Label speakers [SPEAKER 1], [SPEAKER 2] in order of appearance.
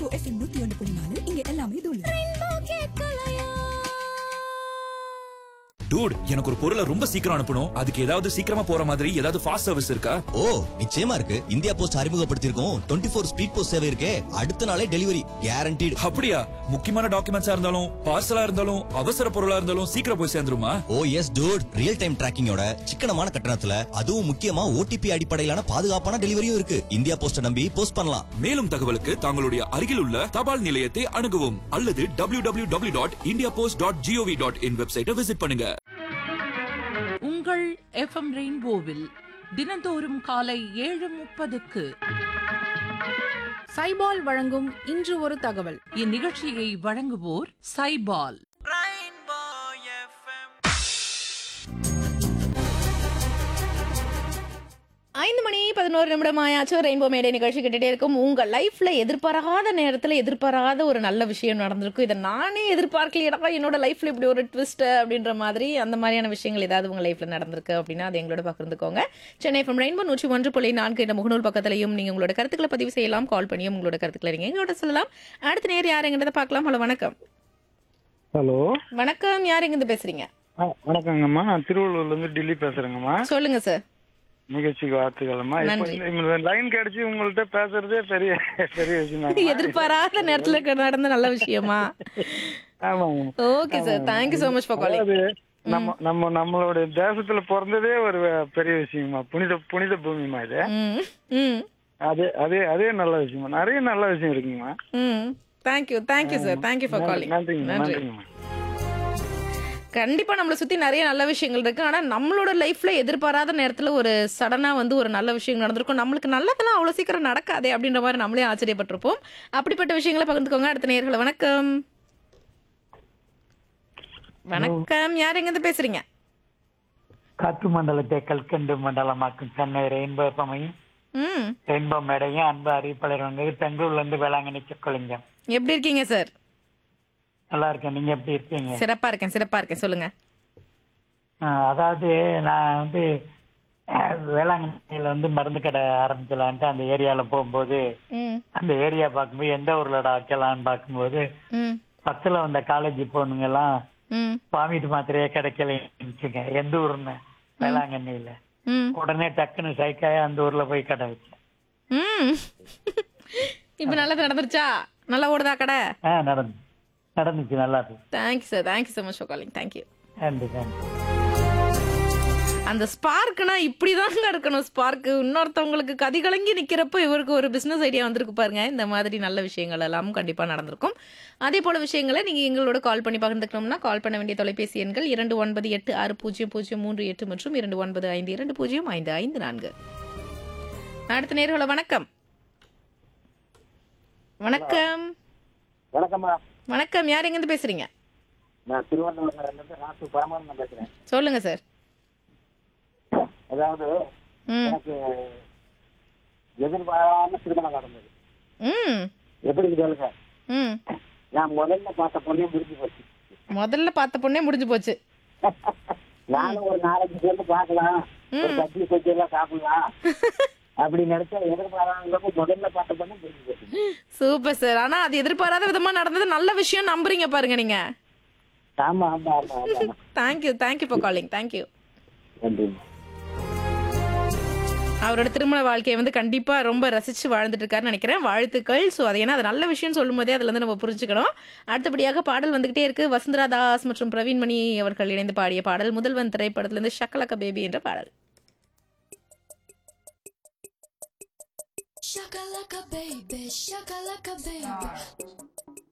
[SPEAKER 1] Rainbow FM நூத்தி ஒன்று புள்ளி நாலு இங்க எல்லாமே தூள்
[SPEAKER 2] டூட் எனக்கு ஒரு பொருளை ரொம்ப சீக்கிரம் அனுப்பணும் அதுக்கு ஏதாவது சீக்கிரமா போற மாதிரி ஏதாவது ஃபாஸ்ட் சர்வீஸ் இருக்கா
[SPEAKER 3] ஓ நிச்சயமா இருக்கு இந்தியா போஸ்ட் அறிமுகப்படுத்தியிருக்கோம் டுவெண்ட்டி ஃபோர் ஸ்பீட் போஸ்ட் சேவை இருக்கே அடுத்த நாளே டெலிவரி கேரண்டீடு
[SPEAKER 2] அப்படியா முக்கியமான டாக்குமெண்ட்ஸா இருந்தாலும் பார்சலா இருந்தாலும் அவசர பொருளா இருந்தாலும் சீக்கிரம் போய் சேர்ந்துருமா
[SPEAKER 3] oh yes dude real time டிராக்கிங்கோட சிக்கனமான கட்டணத்துல அதுவும் முக்கியமா ஓடிபி அடிப்படையிலான பாதுகாப்பான டெலிவரியும் இருக்கு இந்தியா போஸ்ட நம்பி போஸ்ட் பண்ணலாம்
[SPEAKER 2] மேலும் தகவலுக்கு தங்களுடைய அருகில் உள்ள தபால் நிலையத்தை அணுகவும் அல்லது W W W dot India post dot gov dot in வெப்சைட்டை விசிட் பண்ணுங்க
[SPEAKER 4] உங்கள் எஃப்எம் ரெயின்போவில் தினந்தோறும் காலை ஏழு முப்பதுக்கு
[SPEAKER 5] சைபால் வழங்கும் இன்று ஒரு தகவல்
[SPEAKER 4] இந்நிகழ்ச்சியை வழங்குவோர் சைபால்
[SPEAKER 5] ஐந்து மணி பதினோரு நிமிடம் ஆயாச்சு ரெயின்போ மேடை நிகழ்ச்சி கேட்டுட்டே இருக்கும் உங்க லைஃப்ல எதிர்பாராத நேரத்துல எதிர்பாராத ஒரு நல்ல விஷயம் நடந்திருக்கும் இதை நானே எதிர்பார்க்கலையடா என்னோட லைஃப்ல இப்படி ஒரு ட்விஸ்ட் அப்படின்ற மாதிரி அந்த மாதிரியான விஷயங்கள் ஏதாவது உங்க லைஃப்ல நடந்திருக்கு அப்படின்னா அது எங்களோட பகிர்ந்துக்கோங்க சென்னை ஃப்ரம் ரெயின்போ நூற்றி ஒன்று புள்ளி நான்கு என்ற முகநூல் பக்கத்திலையும் நீங்க உங்களோட கருத்துக்களை பதிவு செய்யலாம் கால் பண்ணியும் உங்களோட கருத்துக்களை நீங்க எங்களோட சொல்லலாம் அடுத்த நேர் யார் எங்கிட்ட பார்க்கலாம் ஹலோ வணக்கம்
[SPEAKER 6] ஹலோ
[SPEAKER 5] வணக்கம் யார் எங்கிருந்து பேசுறீங்க
[SPEAKER 6] ஆ, வணக்கங்கம்மா நான் திருவள்ளூர்ல இருந்து டெல்லி பேசுறேங்கம்மா
[SPEAKER 5] சொல்லுங்க சார்
[SPEAKER 6] நிகழ்ச்சிக்கு வாழ்த்துக்கள்மா இப்போ
[SPEAKER 5] நன்றி.
[SPEAKER 6] இந்த- இந்த லைன் கிடைச்சி உங்கள்ட்ட பேசுறதே பெரிய பெரிய விஷயம்
[SPEAKER 5] எதிர்பாராத நேரத்துல நடந்த நல்ல விஷயமா
[SPEAKER 6] ஆமாங்க
[SPEAKER 5] okay sir thank you so much for calling
[SPEAKER 6] அதாவது நம்ம நம்ம நம்மளுடைய தேசத்துல பிறந்ததே ஒரு பெரிய விஷயமா புனித புனித பூமிமா இது
[SPEAKER 5] ம் ம்
[SPEAKER 6] அதே அதே அதே நல்ல விஷயமா நிறைய நல்ல விஷயம் இருக்குங்கம்மா
[SPEAKER 5] ம் thank you thank you sir thank you for calling
[SPEAKER 6] நன்றிங்க
[SPEAKER 5] நன்றி
[SPEAKER 6] நன்றிங்கம்மா
[SPEAKER 5] கண்டிப்பா நம்மளை சுத்தி நிறைய நல்ல விஷயங்கள் இருக்கு ஆனா நம்மளோட லைஃப்ல எதிர்பாராத நேரத்துல ஒரு சடனா வந்து ஒரு நல்ல விஷயம் நடந்திருக்கும் நம்மளுக்கு நல்லதெல்லாம் அவ்வளவு சீக்கிரம் நடக்காதே அப்படின்ற மாதிரி நம்மளே ஆச்சரியப்பட்டிருப்போம் அப்படிப்பட்ட விஷயங்களை பகிர்ந்துக்கோங்க அடுத்த நேர்களை வணக்கம் வணக்கம் யார் எங்க இருந்து பேசுறீங்க
[SPEAKER 7] காற்று மண்டலத்தை கல்கண்டு மண்டலமாக்கும் சென்னை ரெயின்போ பமையும்
[SPEAKER 5] ம்
[SPEAKER 7] ரெயின்போ மேடையும் அன்பு அறிவிப்பாளர் வந்து பெங்களூர்ல இருந்து வேளாங்கண்ணி சொக்கலிங்கம்
[SPEAKER 5] எப்படி இருக்கீங்க சார்
[SPEAKER 7] நல்லா இருக்கேன் நீங்க எப்படி இருக்கீங்க
[SPEAKER 5] சிறப்பா இருக்கேன் சிறப்பா இருக்கேன் சொல்லுங்க
[SPEAKER 7] ஆஹ் அதாவது நான் வந்து அஹ், வேளாங்கண்ணியில வந்து மருந்து கடை ஆரம்பிக்கலான்ட்டு அந்த ஏரியால போகும்போது
[SPEAKER 5] ம்
[SPEAKER 7] அந்த ஏரியா பார்க்கும்போது எந்த ஊர்லடா வைக்கலாம்னு பார்க்கும்போது
[SPEAKER 5] ம்
[SPEAKER 7] பக்கத்துல வந்த காலேஜ் பொண்ணுங்க எல்லாம்
[SPEAKER 5] ம்
[SPEAKER 7] பாமிட்டு மாத்திரையே கிடைக்கலச்சுங்க எந்த ஊர்னு வேளாங்கண்ணியில
[SPEAKER 5] ம்
[SPEAKER 7] உடனே டக்குன்னு சைக்காய அந்த ஊர்ல போய் கடை வச்சேன்
[SPEAKER 5] ம் இப்போ நல்லது நடந்துருச்சா நல்லா ஓடுதா கடை
[SPEAKER 7] ஆ நடந்து நடந்துச்சு நல்லா இருக்கு
[SPEAKER 5] thank you sir thank you so much for calling thank you
[SPEAKER 7] நன்றி நன்றி
[SPEAKER 5] அந்த ஸ்பார்க்குனா இப்படிதாங்க இருக்கணும் ஸ்பார்க்கு இன்னொருத்தவங்களுக்கு கதி கலங்கி நிக்கிறப்ப இவருக்கு ஒரு பிசினஸ் ஐடியா வந்திருக்கு பாருங்க இந்த மாதிரி நல்ல விஷயங்கள் எல்லாம் கண்டிப்பா நடந்திருக்கும் அதே போல விஷயங்களை நீங்க எங்களோட கால் பண்ணி பகிர்ந்துக்கணும்னா கால் பண்ண வேண்டிய தொலைபேசி எண்கள் இரண்டு ஒன்பது எட்டு ஆறு பூஜ்ஜியம் பூஜ்ஜியம் மூன்று எட்டு மற்றும் இரண்டு ஒன்பது ஐந்து இரண்டு பூஜ்ஜியம் ஐந்து ஐந்து நான்கு அடுத்த நேர்களை வணக்கம் வணக்கம்
[SPEAKER 8] வணக்கம்மா
[SPEAKER 5] வணக்கம் யார் எங்கிருந்து பேசுறீங்க
[SPEAKER 8] நான் திருவண்ணாமலையில இருந்து ராசு பரமானந்தம் பேசுறேன்
[SPEAKER 5] சொல்லுங்க சார்
[SPEAKER 8] அதாவது
[SPEAKER 5] ம்
[SPEAKER 8] எனக்கு எதிர்பாராம திருமணம் நடந்தது
[SPEAKER 5] ம்
[SPEAKER 8] எப்படி சொல்லுங்க
[SPEAKER 5] ம்
[SPEAKER 8] நான் முதல்ல பார்த்த பொண்ணே முடிஞ்சு போச்சு
[SPEAKER 5] முதல்ல பார்த்த பொண்ணே முடிஞ்சு போச்சு
[SPEAKER 8] நானும் ஒரு நாலஞ்சு பேர்ந்து பார்க்கலாம் ஒரு கட்சி கொச்சி எல்லாம் சாப்பிடலாம் அப்படி நினைச்சா எதிர்பாராம முதல்ல பார்த்த பொண்ணே முடிஞ்சு போச்சு
[SPEAKER 5] சூப்பர் சார் ஆனா அது எதிர்பாராத விதமா நடந்தது நல்ல விஷயம் நம்புறீங்க பாருங்க நீங்க
[SPEAKER 8] ஆமா ஆமா ஆமா ஆமா
[SPEAKER 5] thank you thank you for calling thank you
[SPEAKER 8] நன்றி
[SPEAKER 5] அவரோட திருமண வாழ்க்கையை வந்து கண்டிப்பா ரொம்ப ரசிச்சு வாழ்ந்துட்டு இருக்காருன்னு நினைக்கிறேன் வாழ்த்துக்கள் ஸோ அது ஏன்னா அது நல்ல விஷயம் சொல்லும் போதே அதுல இருந்து நம்ம புரிஞ்சுக்கணும் அடுத்தபடியாக பாடல் வந்துகிட்டே இருக்கு வசுந்தரா தாஸ் மற்றும் பிரவீன் மணி அவர்கள் இணைந்து பாடிய பாடல் முதல்வன் திரைப்படத்திலிருந்து ஷக்கலக்க பேபி என்ற பாடல்
[SPEAKER 1] Shakalaka baby, shakalaka baby.